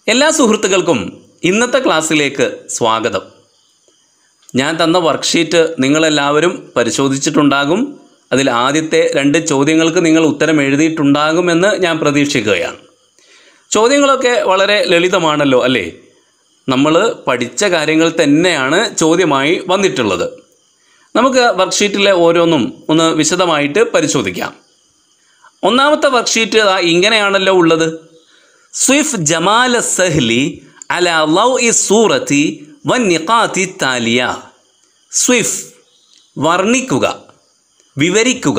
എല്ലാ സുഹൃത്തുക്കൾക്കും ഇന്നത്തെ ക്ലാസ്സിലേക്ക് സ്വാഗതം ഞാൻ തന്ന വർക്ക്ഷീറ്റ് നിങ്ങളെല്ലാവരും പരിശോധിച്ചിട്ടുണ്ടാകും അതിൽ ആദ്യത്തെ രണ്ട് ചോദ്യങ്ങൾക്ക് നിങ്ങൾ ഉത്തരം എഴുതിയിട്ടുണ്ടാകുമെന്ന് ഞാൻ പ്രതീക്ഷിക്കുകയാണ് ചോദ്യങ്ങളൊക്കെ വളരെ ലളിതമാണല്ലോ അല്ലേ നമ്മൾ പഠിച്ച കാര്യങ്ങൾ തന്നെയാണ് ചോദ്യമായി വന്നിട്ടുള്ളത് നമുക്ക് വർക്ക്ഷീറ്റിലെ ഓരോന്നും ഒന്ന് വിശദമായിട്ട് പരിശോധിക്കാം ഒന്നാമത്തെ വർക്ക്ഷീറ്റ് ദാ ഇങ്ങനെയാണല്ലോ ഉള്ളത് സ്വിഫ് ജമാല സഹ്ലി അല ലൗ ഇ സൂറത്തി വൻ നിഖാത്തി താലിയ സ്വിഫ് വർണ്ണിക്കുക വിവരിക്കുക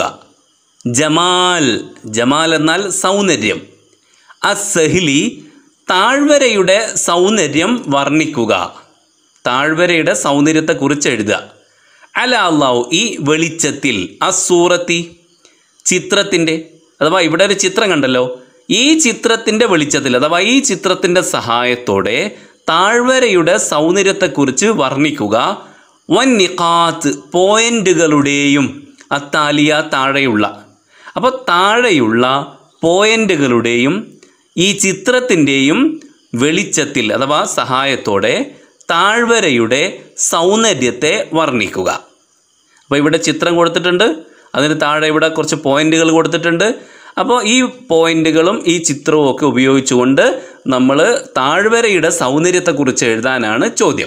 ജമാൽ ജമാൽ എന്നാൽ സൗന്ദര്യം അസഹ്ലി താഴ്വരയുടെ സൗന്ദര്യം വർണ്ണിക്കുക താഴ്വരയുടെ സൗന്ദര്യത്തെക്കുറിച്ച് എഴുതുക അല അള്ളാഹു ഈ വെളിച്ചത്തിൽ അസൂറത്തി ചിത്രത്തിൻ്റെ അഥവാ ഇവിടെ ഒരു ചിത്രം കണ്ടല്ലോ ഈ ചിത്രത്തിൻ്റെ വെളിച്ചത്തിൽ അഥവാ ഈ ചിത്രത്തിൻ്റെ സഹായത്തോടെ താഴ്വരയുടെ സൗന്ദര്യത്തെക്കുറിച്ച് വർണ്ണിക്കുക വൻ നിഖാത്ത് പോയിന്റുകളുടെയും അത്താലിയ താഴെയുള്ള അപ്പോൾ താഴെയുള്ള പോയിന്റുകളുടെയും ഈ ചിത്രത്തിൻ്റെയും വെളിച്ചത്തിൽ അഥവാ സഹായത്തോടെ താഴ്വരയുടെ സൗന്ദര്യത്തെ വർണ്ണിക്കുക അപ്പോൾ ഇവിടെ ചിത്രം കൊടുത്തിട്ടുണ്ട് അതിന് താഴെ ഇവിടെ കുറച്ച് പോയിന്റുകൾ കൊടുത്തിട്ടുണ്ട് അപ്പോൾ ഈ പോയിന്റുകളും ഈ ചിത്രവും ഒക്കെ ഉപയോഗിച്ചുകൊണ്ട് നമ്മൾ താഴ്വരയുടെ സൗന്ദര്യത്തെക്കുറിച്ച് എഴുതാനാണ് ചോദ്യം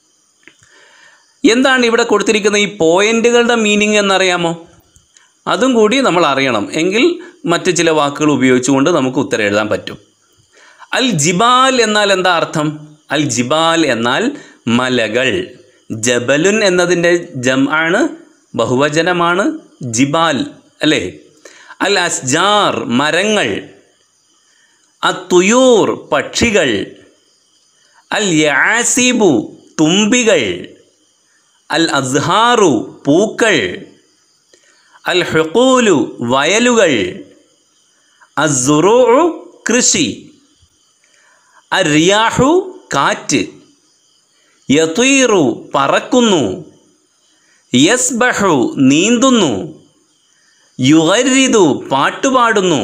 എന്താണ് ഇവിടെ കൊടുത്തിരിക്കുന്ന ഈ പോയിന്റുകളുടെ മീനിങ് എന്നറിയാമോ അതും കൂടി നമ്മൾ അറിയണം എങ്കിൽ മറ്റ് ചില വാക്കുകൾ ഉപയോഗിച്ചുകൊണ്ട് നമുക്ക് ഉത്തരം എഴുതാൻ പറ്റും അൽ ജിബാൽ എന്നാൽ എന്താ അർത്ഥം അൽ ജിബാൽ എന്നാൽ മലകൾ ജബലുൻ എന്നതിൻ്റെ ജം ആണ് ബഹുവചനമാണ് ജിബാൽ അല്ലേ അൽ അസ്ജാർ മരങ്ങൾ അത്തുയൂർ പക്ഷികൾ അൽ യാസിബു തുമ്പികൾ അൽ അസ്ഹാറു പൂക്കൾ അൽ ഹുക്കൂലു വയലുകൾ അസുറു കൃഷി അരിയാഹു കാറ്റ് യതീറു പറക്കുന്നു യസ്ബഹു നീന്തുന്നു യുഗരിതു പാട്ടുപാടുന്നു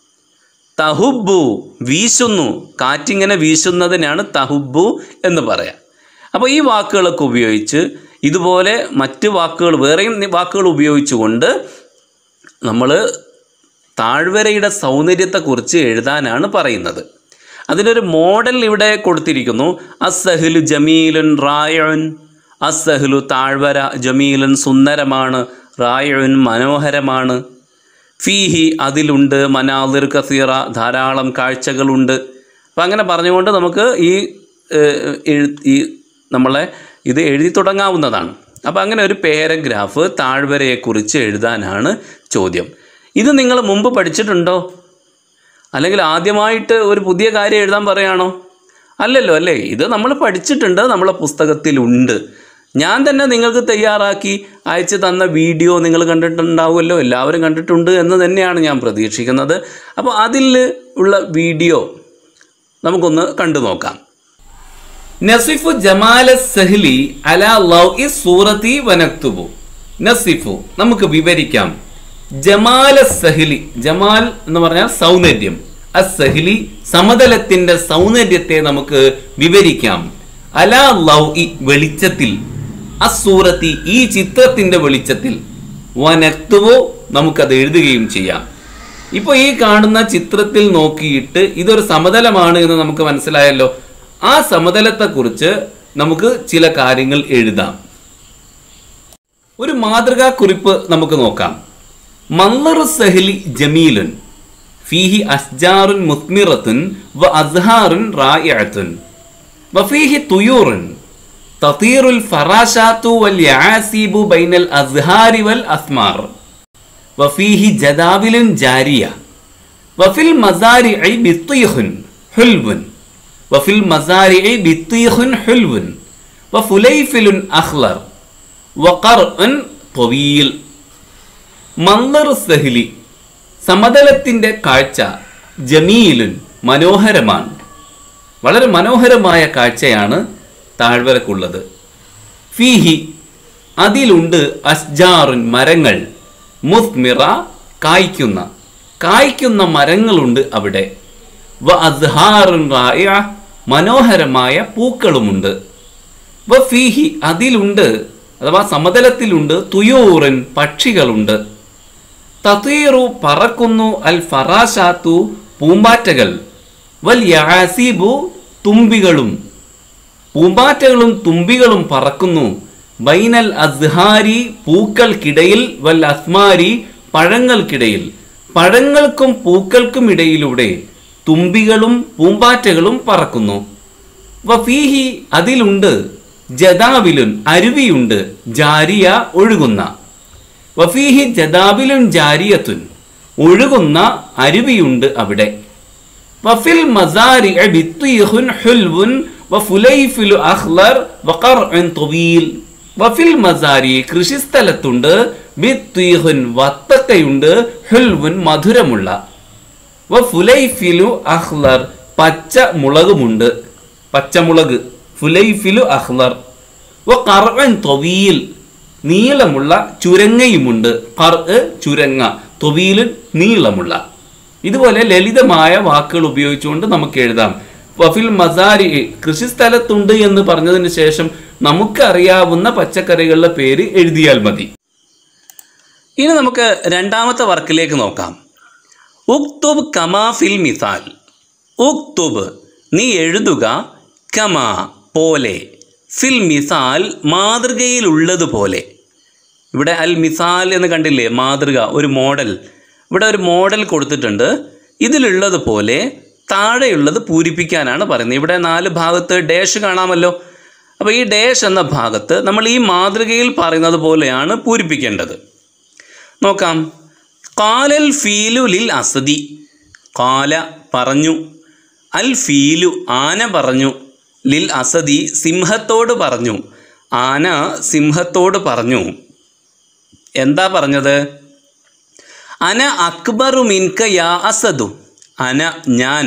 തഹുബു വീശുന്നു കാറ്റിങ്ങനെ വീശുന്നതിനാണ് തഹുബു എന്ന് പറയാം അപ്പോൾ ഈ വാക്കുകളൊക്കെ ഉപയോഗിച്ച് ഇതുപോലെ മറ്റ് വാക്കുകൾ വേറെയും വാക്കുകൾ ഉപയോഗിച്ചുകൊണ്ട് നമ്മൾ താഴ്വരയുടെ സൗന്ദര്യത്തെക്കുറിച്ച് എഴുതാനാണ് പറയുന്നത് അതിനൊരു മോഡൽ ഇവിടെ കൊടുത്തിരിക്കുന്നു അസഹ്ലു ജമീലുൻ റായുൻ അസഹ്ലു താഴ്വര ജമീലുൻ സുന്ദരമാണ് റായുൻ മനോഹരമാണ് ഫീഹി അതിലുണ്ട് മനാദിർ കസീറ ധാരാളം കാഴ്ചകളുണ്ട് അപ്പം അങ്ങനെ പറഞ്ഞുകൊണ്ട് നമുക്ക് ഈ ഏഹ്, എഴു- ഈ നമ്മളെ ഇത് എഴുതി തുടങ്ങാവുന്നതാണ് അപ്പോൾ അങ്ങനെ ഒരു പാരഗ്രാഫ് താഴ്വരയെക്കുറിച്ച് എഴുതാനാണ് ചോദ്യം ഇത് നിങ്ങൾ മുമ്പ് പഠിച്ചിട്ടുണ്ടോ അല്ലെങ്കിൽ ആദ്യമായിട്ട് ഒരു പുതിയ കാര്യം എഴുതാൻ പറയുകയാണോ അല്ലല്ലോ അല്ലേ ഇത് നമ്മൾ പഠിച്ചിട്ടുണ്ട് നമ്മളെ പുസ്തകത്തിലുണ്ട് ഞാൻ തന്നെ നിങ്ങൾക്ക് തയ്യാറാക്കി അയച്ചു തന്ന വീഡിയോ നിങ്ങൾ കണ്ടിട്ടുണ്ടാവുമല്ലോ എല്ലാവരും കണ്ടിട്ടുണ്ട് എന്ന് തന്നെയാണ് ഞാൻ പ്രതീക്ഷിക്കുന്നത് അപ്പോൾ അതിൽ ഉള്ള വീഡിയോ നമുക്കൊന്ന് കണ്ടു നോക്കാം നസിഫു ജമാല സഹ്ലി അല ലൗ ഇ സൂറത്തി വനക്തുബു നസിഫു നമുക്ക് വിവരിക്കാം ജമാല സഹ്ലി ജമാൽ എന്ന് പറഞ്ഞാൽ സൗന്ദര്യം അസഹ്ലി സമതലത്തിന്റെ സൗന്ദര്യത്തെ നമുക്ക് വിവരിക്കാം അല ലൗ ഇ വെളിച്ചത്തിൽ അസൂറത്തി ഈ ചിത്രത്തിന്റെ വെളിച്ചത്തിൽ വനക്തുവോ നമുക്കത് എഴുതുകയും ചെയ്യാം ഇപ്പോൾ ഈ കാണുന്ന ചിത്രത്തിൽ നോക്കിയിട്ട് ഇതൊരു സമതലമാണ് എന്ന് നമുക്ക് മനസ്സിലായല്ലോ ആ സമതലത്തെക്കുറിച്ച് നമുക്ക് ചില കാര്യങ്ങൾ എഴുതാം ഒരു മാതൃകാ കുറിപ്പ് നമുക്ക് നോക്കാം മല്ലറു സഹലി ജമീലുൻ ഫീഹി അസ്ജാറുൻ മുസ്മിറത്തുൻ വ അസ്ഹാറുൻ റായിഅത്തുൻ വഫീഹി തുയൂറുൻ തതീറുൽ ഫറാശാത്തു വൽ യാസീബു ബൈനൽ അസ്ഹാരി വൽ അസ്മാർ وفيه جداول جارية وفي المزارع بطيخ حلو وفي المزارع بطيخ حلو وفليفل أخضر وقرء طويل മന്ദർ സഹ്ലി സമതലത്തിൻ്റെ കാഴ്ച ജമീലുൻ മനോഹരമാണ് വളരെ മനോഹരമായ കാഴ്ചയാണ് താഴ്വരക്കുള്ളത് ഫീഹി അതിലുണ്ട് അസ്ജാറുൻ മരങ്ങൾ മുസ്മിറ കായ്ക്കുന്ന കായ്ക്കുന്ന മരങ്ങളുണ്ട് അവിടെ വ അസ്ഹാറുൻ റായിഅ മനോഹരമായ പൂക്കളുമുണ്ട് വഫീഹി അതിലുണ്ട് അഥവാ സമതലത്തിലുണ്ട് തുയൂറിൻ പക്ഷികളുണ്ട് തതീറു പറക്കുന്നു അൽ ഫറാശാത്തു പൂമ്പാറ്റകൾ വൽ യാസീബു തുമ്പികളും പൂമ്പാറ്റകളും തുമ്പികളും പറക്കുന്നു ബൈനൽ അസ്ഹാരി പൂക്കൾക്കിടയിൽ വൽ അസ്മാരി പഴങ്ങൾക്കിടയിൽ പഴങ്ങൾക്കും പൂക്കൾക്കും ഇടയിലൂടെ തുമ്പികളും പൂമ്പാറ്റകളും പറക്കുന്നു വഫീഹി അതിലുണ്ട് ജദാവിലുൻ അരുവിയുണ്ട് ജാരിയ ഒഴുകുന്ന വഫീഹി ജദാബിലുൻ ജാരിയത്തുൻ ഒഴുകുന്ന അരുവിയുണ്ട് അവിടെ വഫിൽ മസാരി ബിത്വീഹുൻ ഹുൽവുൻ വഫുലൈഫിലു അഖ്ലർ വഖർഉൻ തുവീൽ വഫിൽ മസാരി കൃഷിസ്ഥലത്തുണ്ട് ബിത്വീഹുൻ വത്തക്കയുണ്ട് ഹുൽവുൻ മധുരമുള്ള വഫുലൈഫിലു അഖ്ലർ പച്ച മുളകുമുണ്ട് പച്ചമുളക് ഫുലൈഫിലു അഖ്ലർ വഖർഉൻ തുവീൽ നീളമുള്ള ചുരങ്ങയുമുണ്ട് കർ ചുരങ്ങ തൊവീല് നീളമുള്ള ഇതുപോലെ ലളിതമായ വാക്കുകൾ ഉപയോഗിച്ചുകൊണ്ട് നമുക്ക് എഴുതാം വഫിൽ മസാരി കൃഷിസ്ഥലത്തുണ്ട് എന്ന് പറഞ്ഞതിന് ശേഷം നമുക്കറിയാവുന്ന പച്ചക്കറികളുടെ പേര് എഴുതിയാൽ മതി ഇനി നമുക്ക് രണ്ടാമത്തെ വർക്കിലേക്ക് നോക്കാം ഉക്തുബ് കമാ ഫിൽ മിസാൽ ഉക്തുബ് നീ എഴുതുക കമാ പോലെ ഫിൽ മിസാൽ മാതൃകയിലുള്ളതുപോലെ ഇവിടെ അൽ മിസാൽ എന്ന് കണ്ടില്ലേ മാതൃക ഒരു മോഡൽ ഇവിടെ ഒരു മോഡൽ കൊടുത്തിട്ടുണ്ട് ഇതിലുള്ളതുപോലെ താഴെയുള്ളത് പൂരിപ്പിക്കാനാണ് പറയുന്നത് ഇവിടെ നാല് ഭാഗത്ത് ഡാഷ് കാണാമല്ലോ അപ്പോൾ ഈ ഡാഷ് എന്ന ഭാഗത്ത് നമ്മൾ ഈ മാതൃകയിൽ പറയുന്നത് പോലെയാണ് പൂരിപ്പിക്കേണ്ടത് നോക്കാം കാലൽ ഫീലു ലിൽ അസദി കാല പറഞ്ഞു അൽ ഫീലു ആന പറഞ്ഞു ലിൽ അസദി സിംഹത്തോട് പറഞ്ഞു ആന സിംഹത്തോട് പറഞ്ഞു എന്താ പറഞ്ഞത് അന അക്ബറു മിൻക യാ അസദു അന ഞാൻ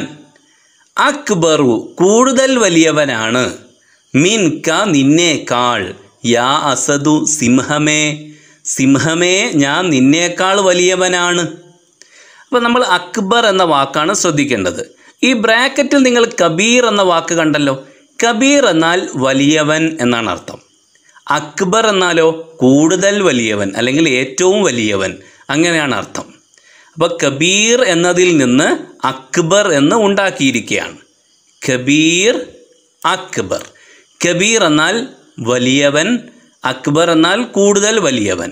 അക്ബറു കൂടുതൽ വലിയവനാണ് മിൻക നിന്നേക്കാൾ യാ അസദു സിംഹമേ സിംഹമേ ഞാൻ നിന്നേക്കാൾ വലിയവനാണ് അപ്പോൾ നമ്മൾ അക്ബർ എന്ന വാക്കാണ് ശ്രദ്ധിക്കേണ്ടത് ഈ ബ്രാക്കറ്റിൽ നിങ്ങൾ കബീർ എന്ന വാക്ക് കണ്ടല്ലോ കബീർ എന്നാൽ വലിയവൻ എന്നാണ് അർത്ഥം അക്ബർ എന്നാലോ കൂടുതൽ വലിയവൻ അല്ലെങ്കിൽ ഏറ്റവും വലിയവൻ അങ്ങനെയാണ് അർത്ഥം അപ്പോൾ കബീർ എന്നതിൽ നിന്ന് അക്ബർ എന്ന് ഉണ്ടാക്കിയിരിക്കുകയാണ് കബീർ അക്ബർ കബീർ എന്നാൽ വലിയവൻ അക്ബർ എന്നാൽ കൂടുതൽ വലിയവൻ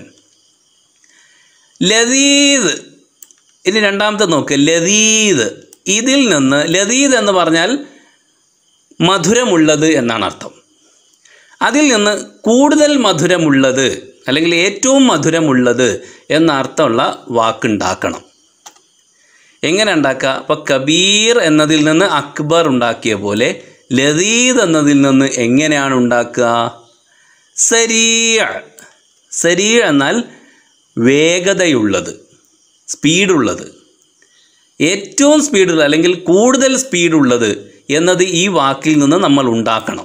ലതീദ് ഇനി രണ്ടാമത്തെ നോക്ക് ലതീദ് ഇതിൽ നിന്ന് ലതീദ് എന്ന് പറഞ്ഞാൽ മധുരമുള്ളത് എന്നാണ് അർത്ഥം അതിൽ നിന്ന് കൂടുതൽ മധുരമുള്ളത് അല്ലെങ്കിൽ ഏറ്റവും മധുരമുള്ളത് എന്ന അർത്ഥമുള്ള വാക്കുണ്ടാക്കണം എങ്ങനെ ഉണ്ടാക്കുക അപ്പോൾ കബീർ എന്നതിൽ നിന്ന് അക്ബർ ഉണ്ടാക്കിയ പോലെ ലതീദ് എന്നതിൽ നിന്ന് എങ്ങനെയാണ് ഉണ്ടാക്കുക സരീഅ സരീഅ എന്നാൽ വേഗതയുള്ളത് സ്പീഡുള്ളത് ഏറ്റവും സ്പീഡുള്ള അല്ലെങ്കിൽ കൂടുതൽ സ്പീഡുള്ളത് എന്നത് ഈ വാക്കിൽ നിന്ന് നമ്മൾ ഉണ്ടാക്കണം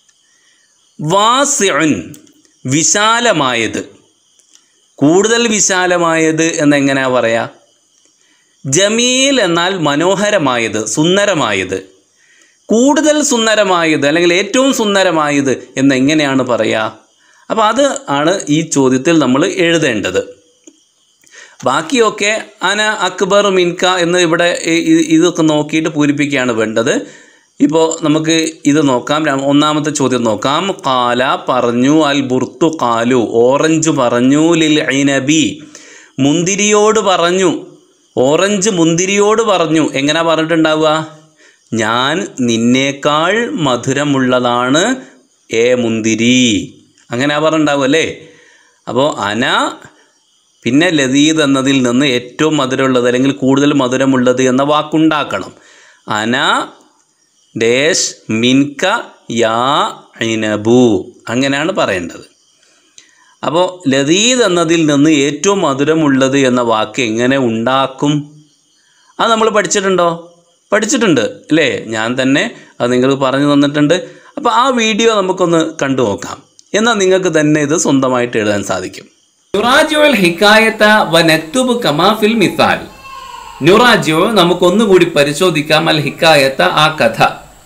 വാസിഉൻ വിശാലമായത് കൂടുതൽ വിശാലമായത് എന്നെങ്ങനെയാ പറയാ ജമീൽ എന്നാൽ മനോഹരമായത് സുന്ദരമായത് കൂടുതൽ സുന്ദരമായത് അല്ലെങ്കിൽ ഏറ്റവും സുന്ദരമായത് എന്നെങ്ങനെയാണ് പറയുക അപ്പോൾ അത് ആണ് ഈ ചോദ്യത്തിൽ നമ്മൾ എഴുതേണ്ടത് ബാക്കിയൊക്കെ അന അക്ബർ മിൻക എന്ന് ഇവിടെ ഇ- ഇ- ഇതൊക്കെ നോക്കിയിട്ട് പൂരിപ്പിക്കുകയാണ് വേണ്ടത് ഇപ്പോൾ നമുക്ക് ഇത് നോക്കാം ര- ഒന്നാമത്തെ ചോദ്യം നോക്കാം കാല പറഞ്ഞു അൽ ബുർത്തു കാലു ഓറഞ്ച് പറഞ്ഞു ലിൽ ഐനബി മുന്തിരിയോട് പറഞ്ഞു ഓറഞ്ച് മുന്തിരിയോട് പറഞ്ഞു എങ്ങനെ പറഞ്ഞിട്ടുണ്ടാവുക ഞാൻ നിന്നേക്കാൾ മധുരമുള്ളതാണ് ഏ മുന്തിരി അങ്ങനെ പറഞ്ഞിട്ടുണ്ടാവും അല്ലേ അപ്പോൾ അന പിന്നെ ലതീദ് എന്നതിൽ നിന്ന് ഏറ്റവും മധുരമുള്ളത് അല്ലെങ്കിൽ കൂടുതൽ മധുരമുള്ളത് എന്ന വാക്കുണ്ടാക്കണം അന ഡേഷ് മിൻക യാ ഐനബു അങ്ങനെയാണ് പറയേണ്ടത് അപ്പോൾ ലതീദ് എന്നതിൽ നിന്ന് ഏറ്റവും മധുരമുള്ളത് എന്ന വാക്ക് എങ്ങനെ ഉണ്ടാക്കും അത് നമ്മൾ പഠിച്ചിട്ടുണ്ടോ പഠിച്ചിട്ടുണ്ട് അല്ലേ ഞാൻ തന്നെ അത് നിങ്ങൾക്ക് പറഞ്ഞു തന്നിട്ടുണ്ട് അപ്പോൾ ആ വീഡിയോ നമുക്കൊന്ന് കണ്ടു നോക്കാം എന്നാൽ നിങ്ങൾക്ക് തന്നെ ഇത് സ്വന്തമായിട്ട് എഴുതാൻ സാധിക്കും നുറാജുൽ ഹിക്കായത്ത വ നക്തുബ് കമാ ഫിൽ മിസാൽ നുറാജു നമുക്കൊന്നുകൂടി പരിശോധിക്കാം അൽ ഹിക്കായത്ത ആ കഥ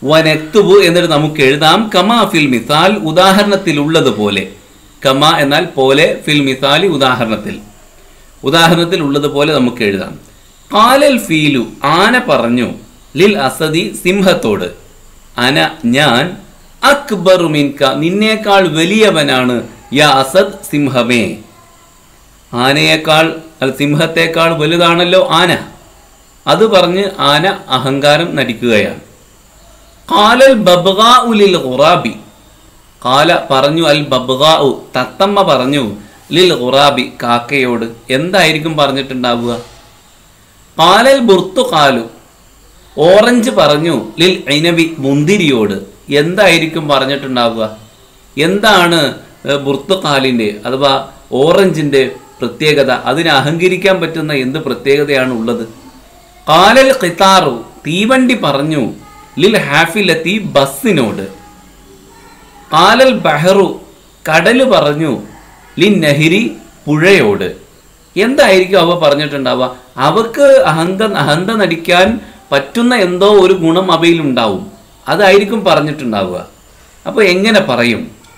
വനക്തുബു എന്നിട്ട് നമുക്ക് എഴുതാം കമാ ഫിൽ മിസാൽ ഉദാഹരണത്തിലുള്ളതുപോലെ കമ എന്നാൽ പോലെ ഫിൽ മിസാലി ഉദാഹരണത്തിൽ ഉദാഹരണത്തിൽ ഉള്ളതുപോലെ നമുക്ക് എഴുതാം കാലൽ ഫീലു ആന പറഞ്ഞു ലിൽ അസദി സിംഹത്തോട് അന ഞാൻ അക്ബറു മിൻക നിന്നേക്കാൾ വലിയവനാണ് യാ അസദ് സിംഹമേ ആനയേക്കാൾ അല്ല സിംഹത്തേക്കാൾ വലുതാണല്ലോ ആന അത് പറഞ്ഞ് ആന അഹങ്കാരം നടിക്കുകയാണ് കാലൽ ബബ്ഗാഉ ലിൽ ഖുറാബി കാല പറഞ്ഞു അൽ ബബ്ഗാഉ തത്തമ്മ പറഞ്ഞു ലിൽ ഖുറാബി കാക്കയോട് എന്തായിരിക്കും പറഞ്ഞിട്ടുണ്ടാവുക കാലൽ ബുർത്തുകാലു ഓറഞ്ച് പറഞ്ഞു ലിൽ ഐനബി മുന്തിരിയോട് എന്തായിരിക്കും പറഞ്ഞിട്ടുണ്ടാവുക എന്താണ് ഏഹ്, ബുർത്തുകാലിൻ്റെ അഥവാ ഓറഞ്ചിൻ്റെ പ്രത്യേകത അതിനെ അഹങ്കരിക്കാൻ പറ്റുന്ന എന്ത് പ്രത്യേകതയാണ് ഉള്ളത് കാലൽ ഖിത്താറു തീവണ്ടി പറഞ്ഞു ലിൽ ഹാഫിലെത്തി ബസ്സിനോട് കാലൽ ബഹറു കടല് പറഞ്ഞു ലിൻ നഹിരി പുഴയോട് എന്തായിരിക്കും അവ പറഞ്ഞിട്ടുണ്ടാവുക അവക്ക് അഹന്ത അഹന്ത നടിക്കാൻ പറ്റുന്ന എന്തോ ഒരു ഗുണം അവയിലുണ്ടാവും അതായിരിക്കും പറഞ്ഞിട്ടുണ്ടാവുക അപ്പൊ എങ്ങനെ പറയും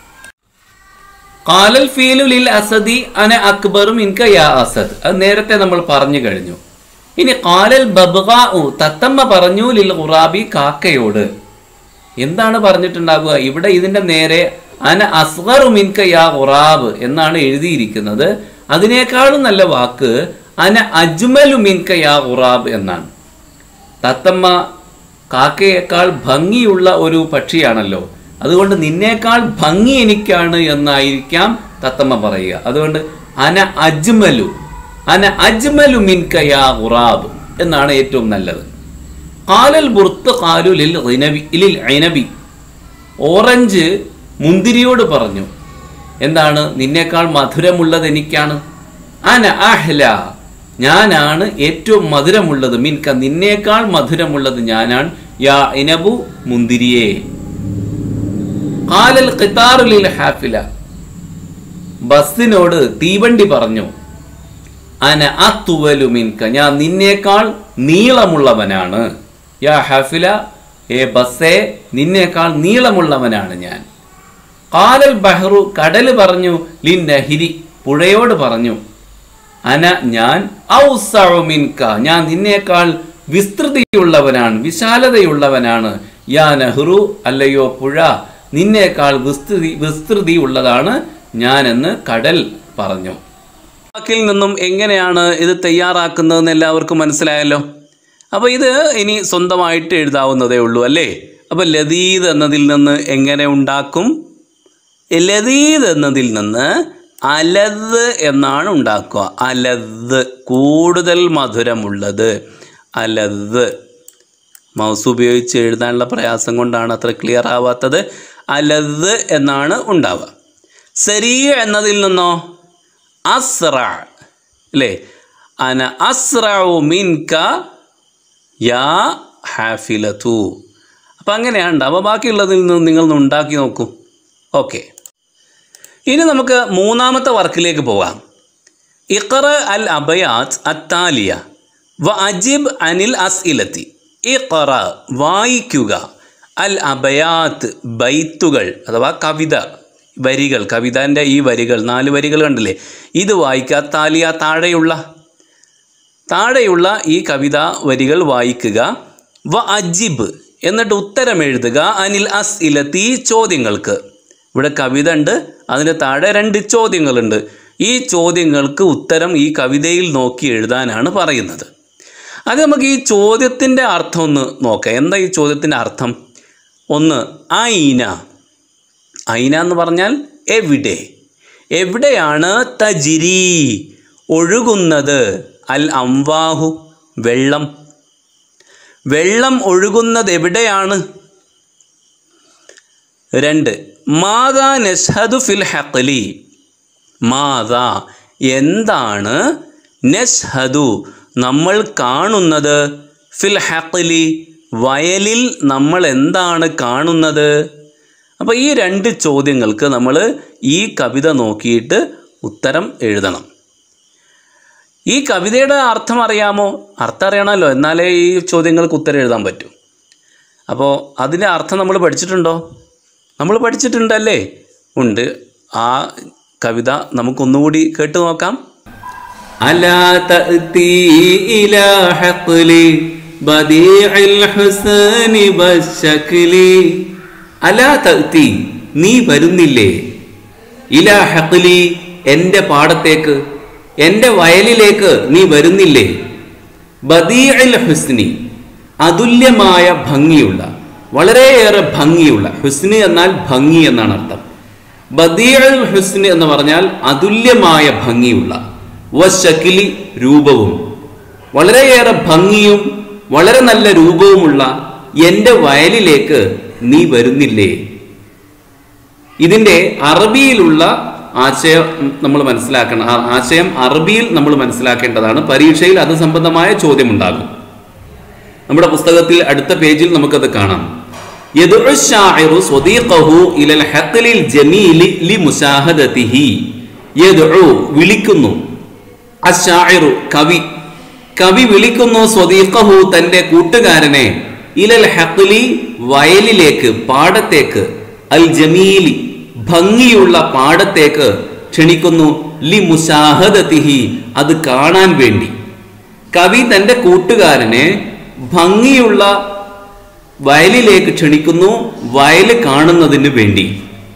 കാലൽ ഫീലു ലിൽ അസദി അന അക്ബറും ഇൻക യാ അസദ് അത് നേരത്തെ നമ്മൾ പറഞ്ഞു കഴിഞ്ഞു ഇനി കാലൽ ബബ്ഗാഉ തത്തമ്മ പറഞ്ഞു ലിൽ ഖുറാബി കാക്കയോട് എന്താണ് പറഞ്ഞിട്ടുണ്ടാവുക ഇവിടെ ഇതിന്റെ നേരെ അന അസ്ഗറു മിൻക യാ ഖുറാബ് എന്നാണ് എഴുതിയിരിക്കുന്നത് അതിനേക്കാളും നല്ല വാക്ക് അന അജ്മലു മിൻക യാ ഖുറാബ് എന്നാണ് തത്തമ്മ കാക്കയേക്കാൾ ഭംഗിയുള്ള ഒരു പക്ഷിയാണല്ലോ അതുകൊണ്ട് നിന്നേക്കാൾ ഭംഗി എനിക്കാണ് എന്നായിരിക്കാം തത്തമ്മ പറയുക അതുകൊണ്ട് അന അജ്മലു അന അജ്മലു മിൻക യാ ഖുറാബ് എന്നാണ് ഏറ്റവും നല്ലത് കാലൽ ബുർത്ത് കാലു ലിൽ ഐനബി ലിൽ ഐനബി ഓറഞ്ച് മുന്തിരിയോട് പറഞ്ഞു എന്താണ് നിന്നേക്കാൾ മധുരമുള്ളത് എനിക്കാണ് അന അഹ്ല ഞാനാണ് ഏറ്റവും മധുരമുള്ളത് മിൻക നിന്നേക്കാൾ മധുരമുള്ളത് ഞാനാണ് യാ ഇനബു മുന്തിരിയേ കാലൽ ഖിത്താറു ലിൽ ഹാഫില ബസ്സിനോട് തീവണ്ടി പറഞ്ഞു അന അത്തുവലു മിൻക ഞാൻ നിന്നേക്കാൾ നീളമുള്ളവനാണ് യാ ഹഫില ഏ ബസ്സേ നിന്നേക്കാൾ നീളമുള്ളവനാണ് ഞാൻ കാലൽ ബഹ്റു കടല് പറഞ്ഞു ലിൻ നഹിരി പുഴയോട് പറഞ്ഞു അന ഞാൻ ഔസഉ മിൻക ഞാൻ നിന്നേക്കാൾ വിസ്തൃതിയുള്ളവനാണ് വിശാലതയുള്ളവനാണ് യാ നെഹ്റു അല്ലയോ പുഴ നിന്നേക്കാൾ വിസ്തൃതി വിസ്തൃതി ഉള്ളതാണ് ഞാനെന്ന് കടൽ പറഞ്ഞു വാക്കിൽ നിന്നും എങ്ങനെയാണ് ഇത് തയ്യാറാക്കുന്നതെന്ന് എല്ലാവർക്കും മനസ്സിലായല്ലോ അപ്പോൾ ഇത് ഇനി സ്വന്തമായിട്ട് എഴുതാവുന്നതേ ഉള്ളൂ അല്ലേ അപ്പോൾ ലതീദ് എന്നതിൽ നിന്ന് എങ്ങനെ ഉണ്ടാക്കും ലതീദ് എന്നതിൽ നിന്ന് അലദ് എന്നാണ് ഉണ്ടാക്കുക അലദ് കൂടുതൽ മധുരമുള്ളത് അലദ് മൗസ് ഉപയോഗിച്ച് എഴുതാനുള്ള പ്രയാസം കൊണ്ടാണ് അത്ര ക്ലിയർ ആവാത്തത് അലദ് എന്നാണ് ഉണ്ടാവുക സരിയ എന്നതിൽ നിന്നോ അസ്ര അല്ലേ അന അസ്രഉ മിൻക യാ ഹാഫിലതു അപ്പം അങ്ങനെയാണ് ഉണ്ടാവുക ബാക്കിയുള്ളതിൽ നിന്ന് നിങ്ങൾ ഉണ്ടാക്കി നോക്കൂ ഓക്കെ ഇനി നമുക്ക് മൂന്നാമത്തെ വർക്കിലേക്ക് പോകാം ഇഖറ അൽ അബയാത്ത് അത്താലിയ വ അജിബ് അനിൽ അസ്ഇലത്തി ഇഖറ വായിക്കുക അൽ അബയാത്ത് ബൈത്തുകൾ അഥവാ കവിത വരികൾ കവിതാൻ്റെ ഈ വരികൾ നാല് വരികൾ കണ്ടില്ലേ ഇത് വായിക്കുക താലിയ താഴെയുള്ള താഴെയുള്ള ഈ കവിത വരികൾ വായിക്കുക വ അജിബ് എന്നിട്ട് ഉത്തരം എഴുതുക അനിൽ അസ് ഇലത്തി ചോദ്യങ്ങൾക്ക് ഇവിടെ കവിത ഉണ്ട് അതിന് താഴെ രണ്ട് ചോദ്യങ്ങളുണ്ട് ഈ ചോദ്യങ്ങൾക്ക് ഉത്തരം ഈ കവിതയിൽ നോക്കി എഴുതാനാണ് പറയുന്നത് അത് നമുക്ക് ഈ ചോദ്യത്തിൻ്റെ അർത്ഥം ഒന്ന് നോക്കാം എന്താ ഈ ചോദ്യത്തിൻ്റെ അർത്ഥം ഒന്ന് ഐന ഐന എന്ന് പറഞ്ഞാൽ എവിടെ എവിടെയാണ് തജിരി ഒഴുകുന്നത് അൽ അംവാഹു വെള്ളം വെള്ളം ഒഴുകുന്നത് എവിടെയാണ് രണ്ട് മാതാ നഷ്ഹദു ഫിൽ ഹഖലി മാതാ എന്താണ് നഷ്ഹദു നമ്മൾ കാണുന്നത് ഫിൽ ഹഖലി വയലിൽ നമ്മൾ എന്താണ് കാണുന്നത് അപ്പോൾ ഈ രണ്ട് ചോദ്യങ്ങൾക്ക് നമ്മൾ ഈ കവിത നോക്കിയിട്ട് ഉത്തരം എഴുതണം ഈ കവിതയുടെ അർത്ഥം അറിയാമോ അർത്ഥം അറിയണമല്ലോ എന്നാലേ ഈ ചോദ്യങ്ങൾക്ക് ഉത്തരം എഴുതാൻ പറ്റൂ അപ്പോൾ അതിൻ്റെ അർത്ഥം നമ്മൾ പഠിച്ചിട്ടുണ്ടോ നമ്മൾ പഠിച്ചിട്ടുണ്ടല്ലേ ഉണ്ട് ആ കവിത നമുക്കൊന്നുകൂടി കേട്ടു നോക്കാം ألا تأتي إلى حقل بديع الحسن والشكل അലാ തഅ്തി നീ വരുന്നില്ലേ ഇലാ ഹഖ്ലി എൻ്റെ പാടത്തേക്ക് എൻ്റെ വയലിലേക്ക് നീ വരുന്നില്ലേ ബദീഅൽ ഹുസ്നി അതുല്യമായ ഭംഗിയുള്ള വളരെയേറെ ഭംഗിയുള്ള ഹുസ്നി എന്നാൽ ഭംഗി എന്നാണ് അർത്ഥം ബദീഅൽ ഹുസ്നി എന്ന് പറഞ്ഞാൽ അതുല്യമായ ഭംഗിയുള്ള വശക്കിലി രൂപവും വളരെയേറെ ഭംഗിയും വളരെ നല്ല രൂപവുമുള്ള എൻ്റെ വയലിലേക്ക് നീ വരുന്നില്ലേ ഇതിൻ്റെ അറബിയിലുള്ള ആശയം നമ്മൾ മനസ്സിലാക്കണം ആ ആശയം അറബിയിൽ നമ്മൾ മനസ്സിലാക്കേണ്ടതാണ് പരീക്ഷയിൽ അത് സംബന്ധമായ ചോദ്യം ഉണ്ടാകും നമ്മുടെ പുസ്തകത്തിൽ അടുത്ത പേജിൽ നമുക്കത് കാണാം യദ്ഉ الشاعر صديقه إلى الحقل الجميل لمشاهدته യദ്ഉ വിളിക്കുന്നു അഷാഇറു കവി കവി വിളിക്കുന്നു സ്വദീഖഹു തന്റെ കൂട്ടുകാരനെ ഇലൽ ഹഖ്ലി വയലിലേക്ക് പാടത്തേക്ക് അൽ ജമീലി ഭംഗിയുള്ള പാടത്തേക്ക് ക്ഷണിക്കുന്നു ലി മുസാഹദതിഹി അത് കാണാൻ വേണ്ടി കവി തന്റെ കൂട്ടുകാരനെ ഭംഗിയുള്ള വയലിലേക്ക് ക്ഷണിക്കുന്നു വയല് കാണുന്നതിന് വേണ്ടി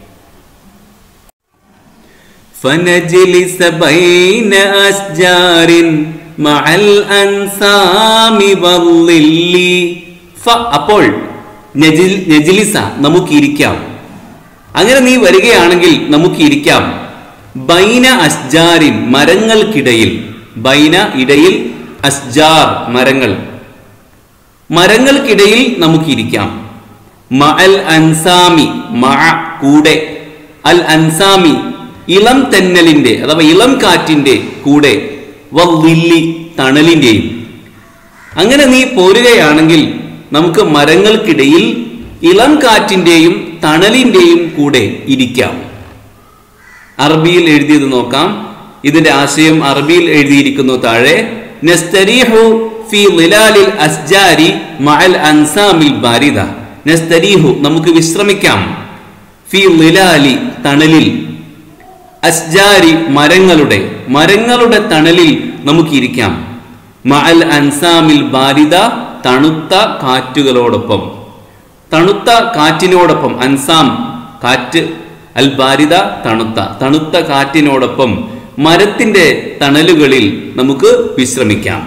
فنجلس بين أشجار مع الأنسام والظل ഫ അപ്പോൾ നജിൽ നജിലിസ നമുക്കിരിക്കാം അങ്ങനെ നീ വരികയാണെങ്കിൽ നമുക്കിരിക്കാം ബൈന അസ്ജാരിൻ മരങ്ങൾക്കിടയിൽ ബൈന ഇടയിൽ അസ്ജാർ മരങ്ങൾ മരങ്ങൾക്കിടയിൽ നമുക്കിരിക്കാം മ അൽ അൻസാമി മ കൂടെ അൽ അൻസാമി ഇളം തെന്നലിന്റെ അഥവാ ഇളം കാറ്റിന്റെ കൂടെ വല്ലില്ലി തണലിന്റെയും അങ്ങനെ നീ പോരുകയാണെങ്കിൽ നമുക്ക് മരങ്ങൾക്കിടയിൽ ഇളം കാറ്റിന്റെയും തണലിന്റെയും കൂടെ ഇരിക്കാം അറബിയിൽ എഴുതിയത് നോക്കാം ഇതിന്റെ ആശയം അറബിയിൽ എഴുതിയിരിക്കുന്നു താഴെ നസ്തരീഹു ഫി ളിലാലിൽ അസ്ജാരി മഅൽ അൻസാമിൽ ബാരിദ നസ്തരീഹു നമുക്ക് വിശ്രമിക്കാം ഫി ളിലാലി തണലിൽ അസ്ജാരി മരങ്ങളുടെ മരങ്ങളുടെ തണലിൽ നമുക്കിരിക്കാം മഅൽ അൻസാമിൽ ബാരിദ തണുത്ത കാറ്റുകളോടൊപ്പം തണുത്ത കാറ്റിനോടൊപ്പം അൻസാം കാറ്റ് അൽ ബാരിദ തണുത്ത തണുത്ത കാറ്റിനോടൊപ്പം മരത്തിന്റെ തണലുകളിൽ നമുക്ക് വിശ്രമിക്കാം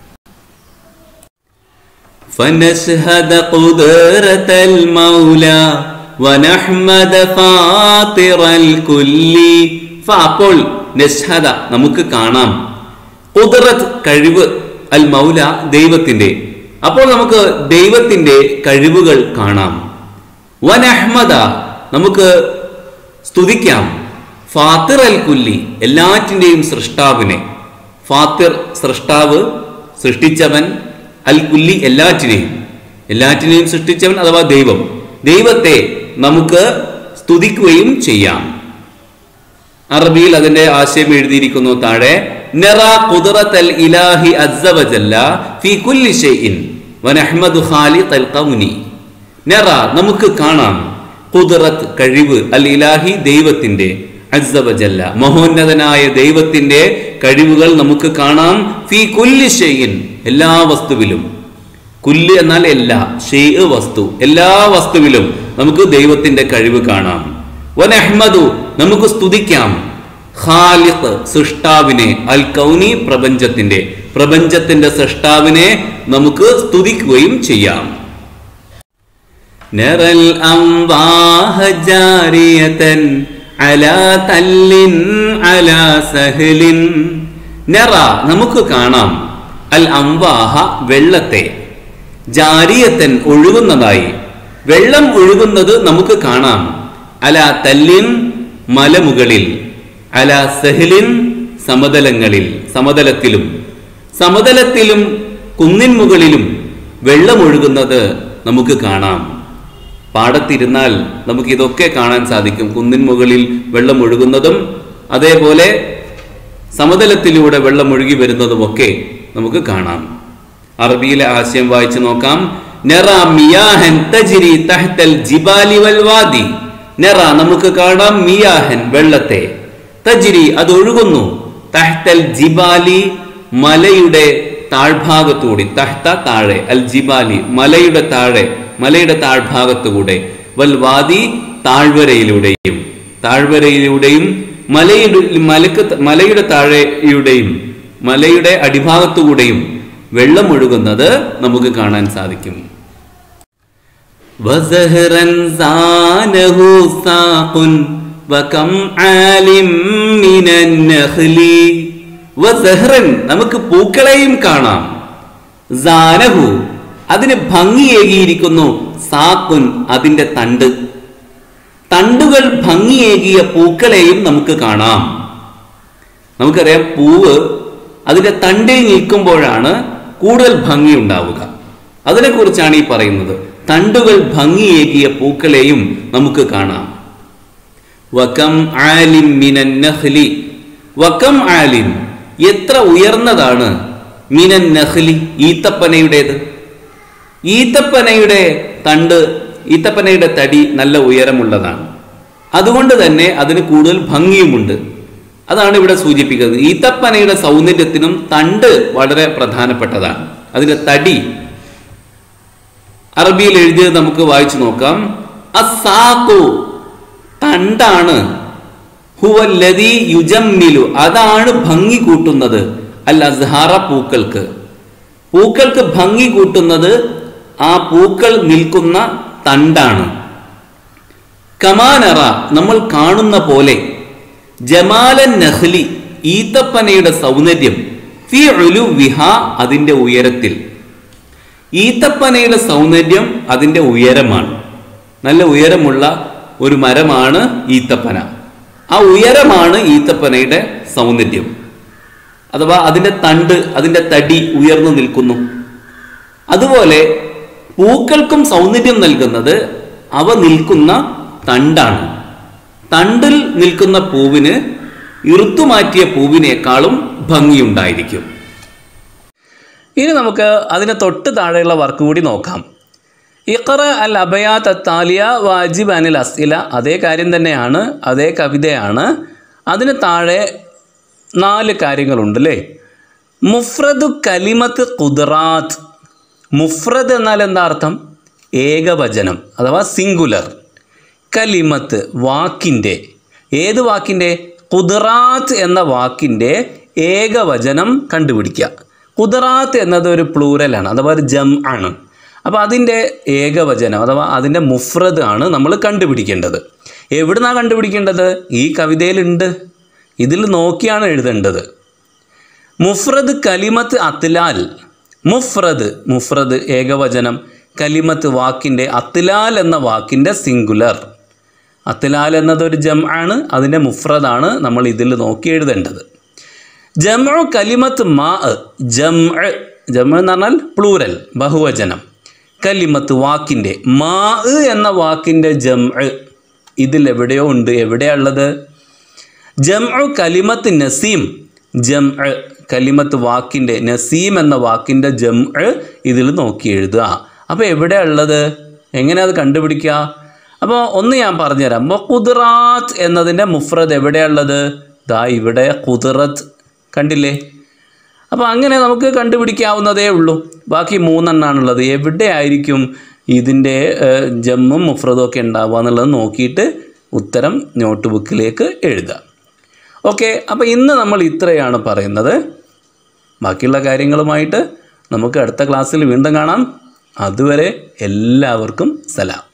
فنشهد قدرة المولى ونحمد فاطر الكل ഫ അപ്പോൾ നഷ്ഹദ നമുക്ക് കാണാം കുതിറത്ത് കഴിവ് അൽ മൗല ദൈവത്തിന്റെ അപ്പോൾ നമുക്ക് ദൈവത്തിന്റെ കഴിവുകൾ കാണാം വനഹ്മദ നമുക്ക് സ്തുതിക്കാം ഫാത്തിർ അൽ കുല്ലി എല്ലാറ്റിൻ്റെയും സൃഷ്ടാവിനെ ഫാത്തിർ സൃഷ്ടാവ് സൃഷ്ടിച്ചവൻ അൽ കുല്ലി എല്ലാറ്റിനെയും എല്ലാറ്റിനെയും സൃഷ്ടിച്ചവൻ അഥവാ ദൈവം ദൈവത്തെ നമുക്ക് സ്തുതിക്കുകയും ചെയ്യാം അറബിയിൽ അതിന്റെ ആശയം എഴുതിയിരിക്കുന്നു താഴെ നറ ഖുദ്റത്തൽ ഇലാഹി അസ്സ വജല്ല ഫീ കുല്ലി ഷൈഇൻ വനഹ്മദു ഖാലിഖൽ ഖൗനി നറ നമുക്ക് കാണാം ഖുദ്റത്ത് കഴിവ് അൽ ഇലാഹി ദൈവത്തിന്റെ അസ്സ വജല്ല മഹോന്നതനായ ദൈവത്തിന്റെ കഴിവുകൾ നമുക്ക് കാണാം ഫീ കുല്ലി ഷൈഇൻ എല്ലാ വസ്തുവിലും കുല്ല് എന്നാൽ എല്ലാ ഷെയ് വസ്തു എല്ലാ വസ്തുവിലും നമുക്ക് ദൈവത്തിന്റെ കഴിവ് കാണാം വനഹ്മദു നമുക്ക് സ്തുതിക്കാം ഖാലിഖ് സൃഷ്ടാവിനെ അൽ കൗനി പ്രപഞ്ചത്തിന്റെ പ്രപഞ്ചത്തിന്റെ സൃഷ്ടാവിനെ നമുക്ക് സ്തുതിക്കുകയും ചെയ്യാം نرى الأنباح جارية على تل على سهل നെറ നമുക്ക് കാണാം അൽ അംവാഹ വെള്ളത്തെ ജാരിയത്തൻ ഒഴുകുന്നതായി വെള്ളം ഒഴുകുന്നത് നമുക്ക് കാണാം അല തല്ലിൻ മലമുകളിൽ അല സഹലിൻ സമതലങ്ങളിൽ സമതലത്തിലും സമതലത്തിലും കുന്നിൻ മുകളിലും വെള്ളമൊഴുകുന്നത് നമുക്ക് കാണാം പാടത്തിരുന്നാൽ നമുക്ക് ഇതൊക്കെ കാണാൻ സാധിക്കും കുന്നിൻ മുകളിൽ വെള്ളം ഒഴുകുന്നതും അതേപോലെ സമതലത്തിലൂടെ വെള്ളം ഒഴുകി വരുന്നതുമൊക്കെ നമുക്ക് കാണാം അറബിയിലെ ആശയം വായിച്ചു നോക്കാം നറ മിയാഹൻ തജ്രി തഹ്തൽ ജിബാലി വൽ വാദി നറ നമുക്ക് കാണാം മിയാഹൻ വെള്ളത്തെ തജ്രി അത് ഒഴുകുന്നു തഹ്തൽ ജിബാലി മലയുടെ താഴ്ഭാഗത്തുകൂടി തഹ്ത താഴെ അൽ ജിബാലി മലയുടെ താഴെ മലയുടെ താഴ്ഭാഗത്തുകൂടെ വൽ വാദി താഴ്വരയിലൂടെയും താഴ്വരയിലൂടെയും മലയുടെ മലക്ക് മലയുടെ താഴെയുടെയും മലയുടെ അടിഭാഗത്തുകൂടെയും വെള്ളം ഒഴുകുന്നത് നമുക്ക് കാണാൻ സാധിക്കും وزهرا زانه ساق وكم عالم من النخل وزهرا നമുക്ക് പൂക്കളെയും കാണാം സാനഹു അതിന് ഭംഗിയേകിയിരിക്കുന്നു സാക്കുൻ അതിന്റെ തണ്ട് തണ്ടുകൾ ഭംഗിയേകിയ പൂക്കളെയും നമുക്ക് കാണാം നമുക്കറിയാം പൂവ് അതിന്റെ തണ്ടിൽ നിൽക്കുമ്പോഴാണ് കൂടുതൽ ഭംഗി ഉണ്ടാവുക അതിനെക്കുറിച്ചാണ് ഈ പറയുന്നത് തണ്ടുകൾ ഭംഗിയേകിയ പൂക്കളെയും നമുക്ക് കാണാം വകം ആലിം മിനൻ നഖ്ലി വകം ആലിം എത്ര ഉയർന്നതാണ് മിനൻ നഖ്ലി ഈത്തപ്പനയുടേത് ഈത്തപ്പനയുടെ തണ്ട് ഈത്തപ്പനയുടെ തടി നല്ല ഉയരമുള്ളതാണ് അതുകൊണ്ട് തന്നെ അതിന് കൂടുതൽ ഭംഗിയുമുണ്ട് അതാണ് ഇവിടെ സൂചിപ്പിക്കുന്നത് ഈത്തപ്പനയുടെ സൗന്ദര്യത്തിനും തണ്ട് വളരെ പ്രധാനപ്പെട്ടതാണ് അതിന്റെ തടി അറബിയിൽ എഴുതിയത് നമുക്ക് വായിച്ചു നോക്കാം അസാക്കു തണ്ടാണ് ഹുവല്ലതി യുജമ്മിലു അതാണ് ഭംഗി കൂട്ടുന്നത് അൽ അസ്ഹാറ പൂക്കൾക്ക് പൂക്കൾക്ക് ഭംഗി കൂട്ടുന്നത് ആ പൂക്കൾ നിൽക്കുന്ന തണ്ടാണ് കമാനറ നമ്മൾ കാണുന്ന പോലെ ജമാലൻ നഹ്ലി ഈത്തപ്പനയുടെ സൗന്ദര്യം ഫി ഉലു വിഹ അതിന്റെ ഉയരത്തിൽ ഈത്തപ്പനയുടെ സൗന്ദര്യം അതിന്റെ ഉയരമാണ് നല്ല ഉയരമുള്ള ഒരു മരമാണ് ഈത്തപ്പന ആ ഉയരമാണ് ഈത്തപ്പനയുടെ സൗന്ദര്യം അഥവാ അതിന്റെ തണ്ട് അതിന്റെ തടി ഉയർന്നു നിൽക്കുന്നു അതുപോലെ പൂക്കൾക്കും സൗന്ദര്യം നൽകുന്നത് അവ നിൽക്കുന്ന തണ്ടാണ് തണ്ടിൽ നിൽക്കുന്ന പൂവിന് ഇറുത്തുമാറ്റിയ പൂവിനേക്കാളും ഭംഗിയുണ്ടായിരിക്കും ഇനി നമുക്ക് അതിന് തൊട്ട് താഴെയുള്ള വർക്ക് കൂടി നോക്കാം ഇഖറ അൽ അബയാത്ത് താലിയ വാജിബ് അനിൽ അസ്ഇല അതേ കാര്യം തന്നെയാണ് അതേ കവിതയാണ് അതിന് താഴെ നാല് കാര്യങ്ങളുണ്ട് അല്ലേ മുഫ്രദു കലിമത്ത് കുദറാത്ത് മുഫ്രദ് എന്നാൽ എന്താ അർത്ഥം ഏകവചനം അഥവാ സിംഗുലർ കലിമത്ത് വാക്കിൻ്റെ ഏത് വാക്കിൻ്റെ കുദറാത്ത് എന്ന വാക്കിൻ്റെ ഏകവചനം കണ്ടുപിടിക്കുക കുദറാത്ത് എന്നത് ഒരു പ്ലൂരലാണ് അഥവാ ഒരു ജം ആണ് അപ്പോൾ അതിൻ്റെ ഏകവചനം അഥവാ അതിൻ്റെ മുഫ്രദ് ആണ് നമ്മൾ കണ്ടുപിടിക്കേണ്ടത് എവിടുന്നാണ് കണ്ടുപിടിക്കേണ്ടത് ഈ കവിതയിലുണ്ട് ഇതിൽ നോക്കിയാണ് എഴുതേണ്ടത് മുഫ്രദ് കലിമത്ത് അത്ലാൽ മുഫ്രദ് മുഫ്രദ് ഏകവചനം കലിമത്ത് വാക്കിൻ്റെ അത്ലാൽ എന്ന വാക്കിൻ്റെ സിംഗുലർ അത്ലാൽ എന്നതൊരു ജം ആണ് അതിൻ്റെ മുഫ്രദാണ് നമ്മൾ ഇതിൽ നോക്കി എഴുതേണ്ടത് ജമു കലിമത്ത് മാ ജം ജം എന്ന് പറഞ്ഞാൽ പ്ലൂരൽ ബഹുവചനം കലിമത്ത് വാക്കിൻ്റെ മാ എന്ന വാക്കിൻ്റെ ജം ഇതിൽ എവിടെയോ ഉണ്ട് എവിടെയുള്ളത് ജംഉ കലിമത്ത് നസീം ജം കലിമത്ത് വാക്കിൻ്റെ നസീം എന്ന വാക്കിൻ്റെ ജം ഇതിൽ നോക്കി എഴുതുക അപ്പോൾ എവിടെയാണ് ഉള്ളത് എങ്ങനെ അത് കണ്ടുപിടിക്കുക അപ്പോൾ ഒന്ന് ഞാൻ പറഞ്ഞുതരാം അപ്പോൾ കുതിറാത്ത് എന്നതിൻ്റെ മുഫ്രദ് എവിടെയുള്ളത് ദാ ഇവിടെ കുതിറത്ത് കണ്ടില്ലേ അപ്പോൾ അങ്ങനെ നമുക്ക് കണ്ടുപിടിക്കാവുന്നതേ ഉള്ളൂ ബാക്കി മൂന്നെണ്ണാണുള്ളത് എവിടെയായിരിക്കും ഇതിൻ്റെ ഏഹ്, ജമ്മും മുഫ്രദും ഒക്കെ ഉണ്ടാവുക എന്നുള്ളത് നോക്കിയിട്ട് ഉത്തരം നോട്ട് ബുക്കിലേക്ക് എഴുതുക ഓക്കെ അപ്പോൾ ഇന്ന് നമ്മൾ ഇത്രയാണ് പറയുന്നത് ബാക്കിയുള്ള കാര്യങ്ങളുമായിട്ട് നമുക്ക് അടുത്ത ക്ലാസ്സിൽ വീണ്ടും കാണാം അതുവരെ എല്ലാവർക്കും സലാം